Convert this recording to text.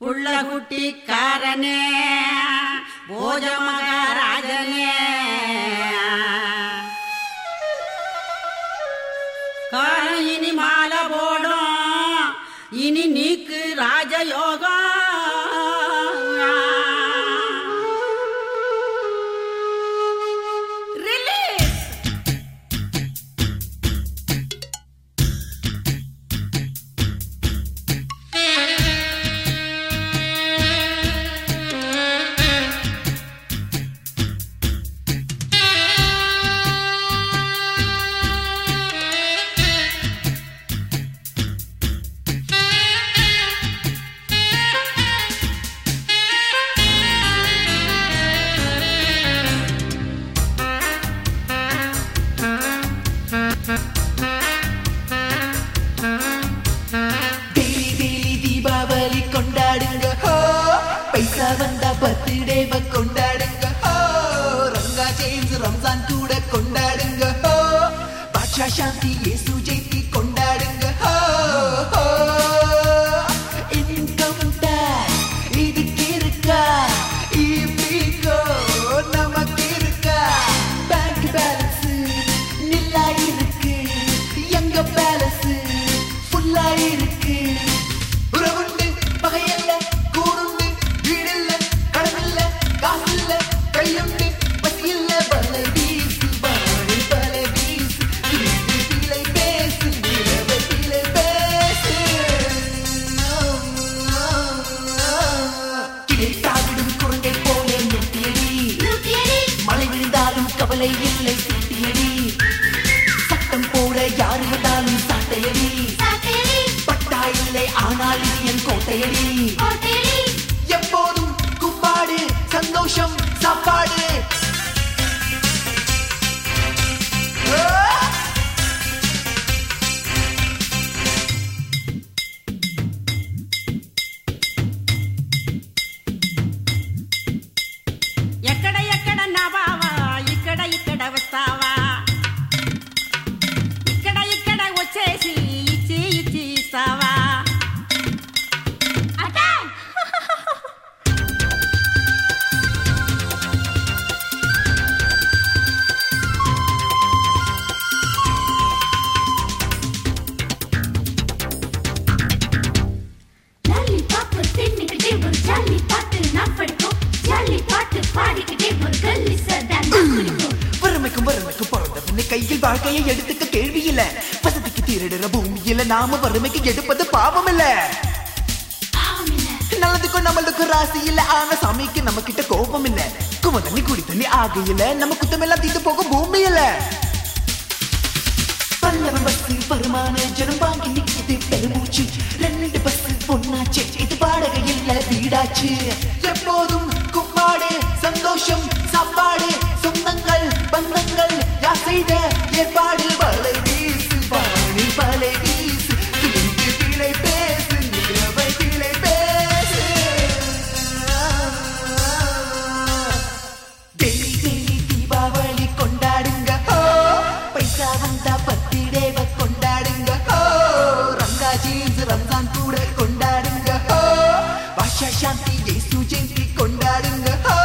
புள்ள குட்டிக்காரனே போஜ மகாராஜனே காலம் இனி மாலை போடும் இனி நீக்கு ராஜயோகம் ரிலீஸ் டெய்லி டெய்லி தீபாவளி கொண்டாடுங்க ஹோ பைசா வந்தா பர்த்டேவ கொண்டாடுங்க ஹோ ரங்கா ஜெயின்ஸ் ரம்ஜான் கூட கொண்டாடுங்க ஹோ பாட்ஷா சாந்தி இயேசு ஜெயந்தி கொண்டாடுங்க ஹோ ஹோ இன்கம் டேக்ஸ் இதுக்கு இருக்கா இபிகோ நமக்கு இருக்கா பேங்க் பேலன்ஸ் நில்லா இருக்கு எங்க பேலன்ஸ் ஃபுல்லா இருக்கு உறவுண்டு பகையல்ல கூடுண்டு வீடில்ல கடமில்ல காசில்ல கையுண்டு பசியில்ல பல வீசு பாடு பல வீசு வீட்டிலை பேசு நிலவத்திலை பேசு கிளை தாவிடும் குரங்கை போல நெட்டியடி மழை விழுந்தாலும் கவலை இல்லை சுட்டியடி சட்டம் போட யாரு வந்தாலும் சாட்டையடி பட்டா இல்லை ஆனால் இது என் கோட்டையடி எப்போதும் குப்பாடு சந்தோஷம் சாப்பாடு ஆ! ఎక్కడ ఎక్కడ నవావా ఇక్కడ ఇక్కడ వస్తావా ఇక్కడ ఇక్కడ వచ్చేసి ఇచ్చి ఇచ్చి ఇస్తావా வறுமைக்கும் வறுமைக்கும் பிறந்தவனு கையில் வாழ்க்கையை எடுத்துக்க கேள்வி இல்ல வசதிக்கு திருடுற பூமியில நாம வறுமைக்கு எடுப்பது பாவம் இல்ல நல்லதுக்கும் நம்மளுக்கும் ராசி இல்ல ஆனா சாமிக்கு நம்ம கிட்ட கோபம் இல்ல கும தண்ணி குடி தண்ணி ஆகையில நம்ம குத்தமெல்லாம் தீட்டு போகும் பூமி இல்ல பல்லவன் பஸ் வருமான ஜனம் வாங்கி நிக்குது பெருமூச்சு ரெண்டு பஸ் பொண்ணாச்சு இது வாடகை இல்ல வீடாச்சு எப்போதும் குப்பாடு சந்தோஷம் சாப்பாடு சொந்தங்கள் பந்தங்கள் யார் செய்த ஏற்பாடு வலை வீசு வாணி வலை வீசு துணிந்து பிழை பேசு நிலவை பிழை பேசு டெய்லி டெய்லி தீபாவளி கொண்டாடுங்க ஹோ பைசா வந்தா பத்திடேவ கொண்டாடுங்க ஹோ ரங்கா ஜீன்ஸ் ரம்ஜான் கூட கொண்டாடுங்க ஹோ பாஷா சாந்தி இயேசு ஜெயந்தி கொண்டாடுங்க ஹோ